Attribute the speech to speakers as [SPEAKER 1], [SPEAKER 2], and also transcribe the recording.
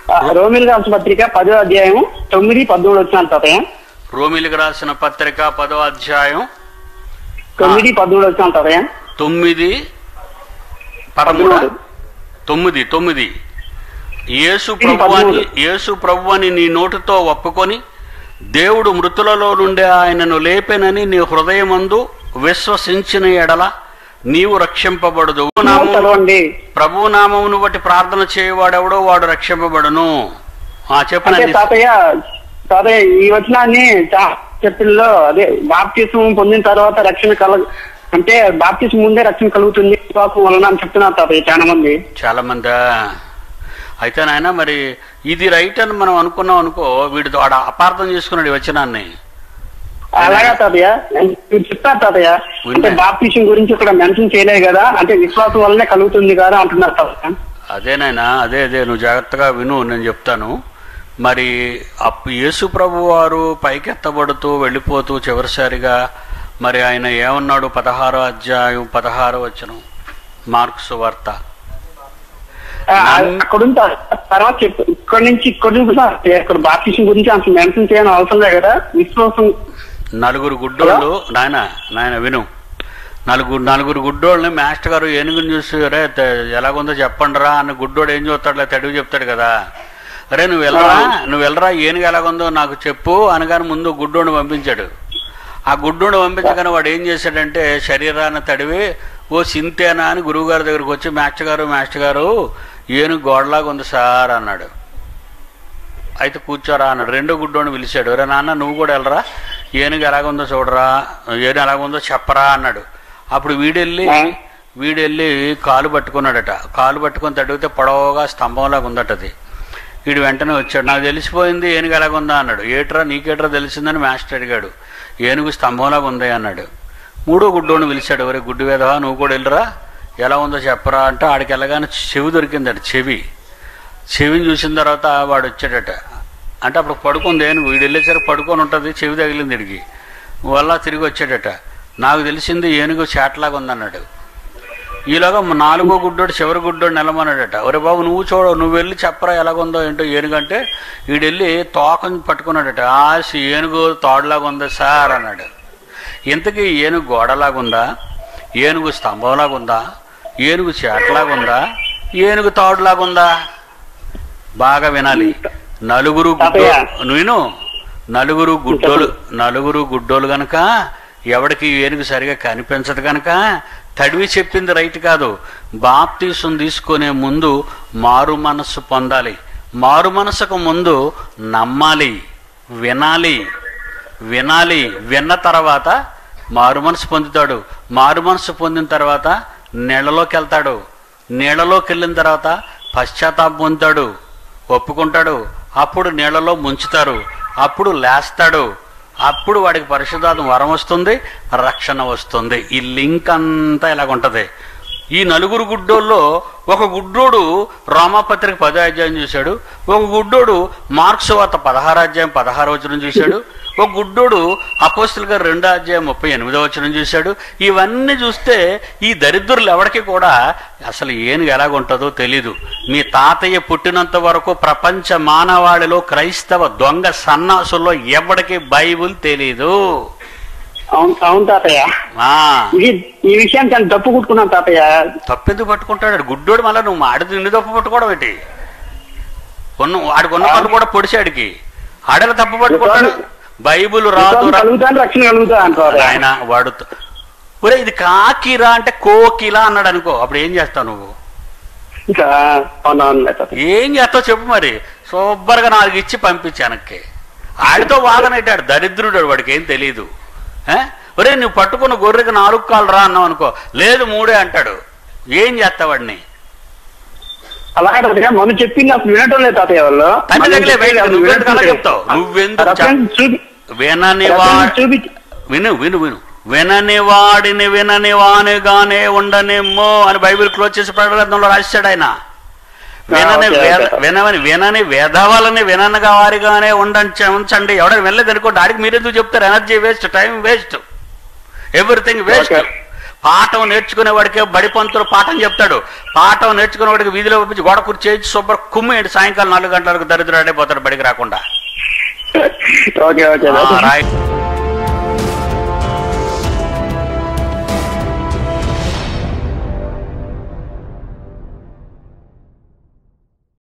[SPEAKER 1] ఆ, రోమిల్ రాసిన పత్రిక పదో అధ్యాయం తొమ్మిది పద్మూడు వచ్చిన తాతయ్య
[SPEAKER 2] రోమిలికి రాసిన పత్రిక పదో అధ్యాయం
[SPEAKER 1] తొమ్మిది పద్మూడు వచ్చిన తాతయ్య
[SPEAKER 2] తొమ్మిది పదమూడు
[SPEAKER 1] పదమూడు.
[SPEAKER 2] తొమ్మిది తొమ్మిది యేసు
[SPEAKER 1] ఇది
[SPEAKER 2] ప్రభు అని
[SPEAKER 1] పదమూడు.
[SPEAKER 2] యేసు ప్రభు అని నీ నోటితో ఒప్పుకొని దేవుడు మృతులలో నుండి ఆయనను లేపెనని నీ హృదయమందు విశ్వసించిన ఎడల నీవు రక్షింపబడదు నామము-
[SPEAKER 1] చదవండి
[SPEAKER 2] ప్రభు నామమును బట్టి ప్రార్థన చేయవాడెవడో వాడు రక్షింపబడును ఆ
[SPEAKER 1] అంటే
[SPEAKER 2] చెప్పనండి
[SPEAKER 1] తాతయ్య తాతయ్య ఈ వచనాన్ని చెప్పిల్లో అదే బాప్తిసం పొందిన తర్వాత రక్షణ కల అంటే బాప్తిసం ముందే రక్షణ కలుగుతుంది విశ్వాసం వలన అని చెప్తున్నారు తాతయ్య చాలా మంది
[SPEAKER 2] చాలా మంది అయితే నాయన మరి ఇది రైట్ అని మనం అనుకున్నాం అనుకో వీడితో ఆడ అపార్థం చేసుకున్నాడు ఈ వచనాన్ని
[SPEAKER 1] అలాగా తాతయ్య మీరు చెప్తారు తాతయ్య అంటే
[SPEAKER 2] విన్నా.
[SPEAKER 1] బాప్తిసం గురించి ఇక్కడ మెన్షన్ చేయలేదు కదా అంటే విశ్వాసం వల్లనే కలుగుతుంది కదా అంటున్నారు తాతయ్య
[SPEAKER 2] అదేనాయనా అదే అదే నువ్వు జాగ్రత్తగా విను నేను చెప్తాను మరి అప్పు యేసు ప్రభు వారు పైకెత్తబడుతూ వెళ్ళిపోతూ చివరిసారిగా మరి ఆయన ఏమన్నాడు పదహారో అధ్యాయం పదహారో వచనం మార్క్స్ వార్త
[SPEAKER 1] ఆ, అక్కడ ఉంది తాతయ్య. తర్వాత చెప్పు ఇక్కడ నుంచి ఇక్కడ నుంచి కూడా ఇక్కడ బాప్తిసం గురించి అసలు మెన్షన్ చేయని అవసరం లేదు కదా విశ్వాసం
[SPEAKER 2] నలుగురు గుడ్డోళ్ళు నాయన నాయన విను నలుగురు నలుగురు గుడ్డోళ్ళని మాస్టర్ గారు ఏనుగుని చూసి రే త- ఎలాగుందో చెప్పండి రా అని గుడ్డోడు ఏం చూస్తాడులే తడివి చెప్తాడు కదా అరే నువ్వు వెళ్ళరా నువ్వు వెళ్ళరా ఏనుగు ఎలాగుందో నాకు చెప్పు అనగానే ముందు గుడ్డోడిని పంపించాడు ఆ గుడ్డోడు పంపించగానే వాడు ఏం చేశాడంటే శరీరాన్ని తడివి ఓ సింతేనా అని గురువుగారి దగ్గరికి వచ్చి మాస్టర్ గారు మాస్టర్ గారు ఏనుగు గోడలాగా ఉంది సార్ అన్నాడు అయితే కూర్చోరా అన్నాడు రెండో గుడ్డోని పిలిచాడు రే నాన్న నువ్వు కూడా వెళ్ళరా ఏనుగు ఎలాగుందో చూడరా ఏను ఎలాగుందో చెప్పరా అన్నాడు అప్పుడు వీడెళ్ళి
[SPEAKER 1] ఆ.
[SPEAKER 2] వీడెళ్ళి కాలు పట్టుకున్నాడట కాలు పట్టుకొని తడిగితే పొడవుగా స్తంభంలాగా ఉందట అది వీడు వెంటనే వచ్చాడు నాకు తెలిసిపోయింది ఏనుగు ఎలాగుందా అన్నాడు ఏట్రా నీకేట్రా తెలిసిందని మాస్టర్ అడిగాడు ఏనుగు స్తంభంలాగా ఉంది అన్నాడు మూడో గుడ్డోని పిలిచాడు ఒరే గుడ్డు వేదవా నువ్వు కూడా వెళ్ళరా ఎలా ఉందో చెప్పరా అంటే ఆడికి వెళ్ళగానే చెవి దొరికిందట చెవి చెవిని చూసిన తర్వాత వాడు వచ్చాడట అంటే అప్పుడు పడుకుంది ఏనుగు వీడు వెళ్ళేసరికి పడుకొని ఉంటుంది చెవి తగిలింది ఇడికి వల్ల తిరిగి వచ్చాడట నాకు తెలిసింది ఏనుగు చేటలాగా ఉందన్నాడు ఈలోగా మా నాలుగో గుడ్డోడు చివరి గుడ్డోడు నిలమన్నాడట ఒరే బాబు నువ్వు చూడు నువ్వు వెళ్ళి చెప్పరా ఎలాగుందో ఏంటో ఏనుగంటే వీడెళ్ళి తోకని పట్టుకున్నాడట ఆశ ఏనుగు తోడలాగా ఉందా సార్ అన్నాడు ఇంతకీ ఏనుగు గోడలాగా ఉందా ఏనుగు స్తంభంలాగా ఉందా ఏనుగు చేటలాగా ఉందా ఏనుగు తాడులాగా ఉందా బాగా వినాలి నలుగురు గుడ్డో నేను నలుగురు గుడ్డోలు నలుగురు గుడ్డోలు గనక ఎవడికి ఏనుగు సరిగా కనిపించదు కనుక తడివి చెప్పింది రైట్ కాదు బాప్తీసం తీసుకునే ముందు మారు మనస్సు పొందాలి మారు మనసుకు ముందు నమ్మాలి వినాలి వినాలి విన్న తర్వాత మారు మనసు పొందుతాడు మారు మనసు పొందిన తర్వాత నీళ్ళలోకి వెళ్తాడు నీళ్ళలోకి వెళ్ళిన తర్వాత పశ్చాత్తాపం పొందుతాడు ఒప్పుకుంటాడు అప్పుడు నీళ్ళలో ముంచుతారు అప్పుడు లేస్తాడు అప్పుడు వాడికి పరిశుద్ధాత్మ వరం వస్తుంది రక్షణ వస్తుంది ఈ లింక్ అంతా ఇలాగుంటది ఈ నలుగురు గుడ్డోల్లో ఒక గుడ్డోడు రామాపత్రిక పదో అధ్యాయం చూశాడు ఒక గుడ్డోడు మార్క్స్ వార్త పదహారు అధ్యాయం పదహారు వచనం చూశాడు ఒక గుడ్డోడు అపోస్తుల గారు రెండో అధ్యాయం ముప్పై ఎనిమిదో వచనం చూశాడు ఇవన్నీ చూస్తే ఈ దరిద్రులు ఎవరికి కూడా అసలు ఏనుగు ఎలాగుంటుందో తెలీదు మీ తాతయ్య పుట్టినంత వరకు ప్రపంచ మానవాళిలో క్రైస్తవ దొంగ సన్నాసుల్లో ఎవరికి బైబుల్ తెలీదు
[SPEAKER 1] అవును అవును తాతయ్య
[SPEAKER 2] ఆ
[SPEAKER 1] ఇది ఈ విషయాన్ని చాలా తప్పు కుట్టుకున్నాను తాతయ్య
[SPEAKER 2] తప్పెందుకు పట్టుకుంటాడు గుడ్డోడు మళ్ళీ నువ్వు ఆడిది నిన్ను తప్పు పట్టుకోవడం ఏంటి ఉన్న ఆడికి ఉన్న పనులు కూడా పొడిచాడికి ఆడల తప్పు పట్టుకుంటాడు బైబుల్ రాదు
[SPEAKER 1] విశ్వాసం
[SPEAKER 2] రా-
[SPEAKER 1] కలుగుతాను రక్షణ కలుగుతా అంటారు
[SPEAKER 2] ఆయన వాడు త- ఒరే ఇది కాకిరా అంటే కోకిలా అన్నాడు అనుకో అప్పుడు ఏం చేస్తావు నువ్వు
[SPEAKER 1] ఇంకా అవునవును తాతయ్య
[SPEAKER 2] ఏం చేస్తావు చెప్పు మరి సూపర్గా నాలుగు ఇచ్చి పంపించానక్కి ఆడితో వాదనెట్టాడు దరిద్రుడు వాడికి ఏం తెలియదు ఏ? ఒరే నువ్వు పట్టుకున్న గొర్రెకి నాలుగు కాళ్ళు రా అన్నావు అనుకో లేదు మూడే అంటాడు ఏం చేస్తావు వాడిని
[SPEAKER 1] అలాగే తాతయ్య మనం చెప్పింది అసలు వినటం లేదు తాతయ్య వాళ్ళు
[SPEAKER 2] తల్లి
[SPEAKER 1] మనం
[SPEAKER 2] తగిలే
[SPEAKER 1] చెప్పేది
[SPEAKER 2] బయట
[SPEAKER 1] అసలు
[SPEAKER 2] నువ్వెందుకు అలా
[SPEAKER 1] వినటం
[SPEAKER 2] చెప్తావు?
[SPEAKER 1] లేదు.
[SPEAKER 2] నువ్వెందుకు
[SPEAKER 1] ఆ reference చూపి
[SPEAKER 2] వినని
[SPEAKER 1] reference
[SPEAKER 2] వా
[SPEAKER 1] చూపి
[SPEAKER 2] విను విను విను వినని వాడిని వినని వానిగానే ఉండనేమో అని బైబిల్ క్లోజ్ చేసి ప్రకటనలో రాశాడు ఆయన వినని
[SPEAKER 1] ఓకే,
[SPEAKER 2] వేద
[SPEAKER 1] ఓకే.
[SPEAKER 2] వినవని వినని వేదవాళ్ళని విననగా వారిగానే ఉండండి ఉంచండి ఎవడైనా వెళ్ళలేదు అనుకోండి ఆడికి మీరెందుకు చెప్తారు energy waste time waste everything waste
[SPEAKER 1] okay.
[SPEAKER 2] పాఠం నేర్చుకునేవాడికే బడి పంతులు పాఠం చెప్తాడు పాఠం నేర్చుకునేవాడికి వీధిలో పంపించి గోడ కుర్చేసి శుభ్ర కుమ్మేయండి సాయంకాలం నాలుగు గంటలకు దరిద్రుడు పోతాడు బడికి రాకుండా
[SPEAKER 1] ఓకే ఓకే
[SPEAKER 2] ఆ, రాయ్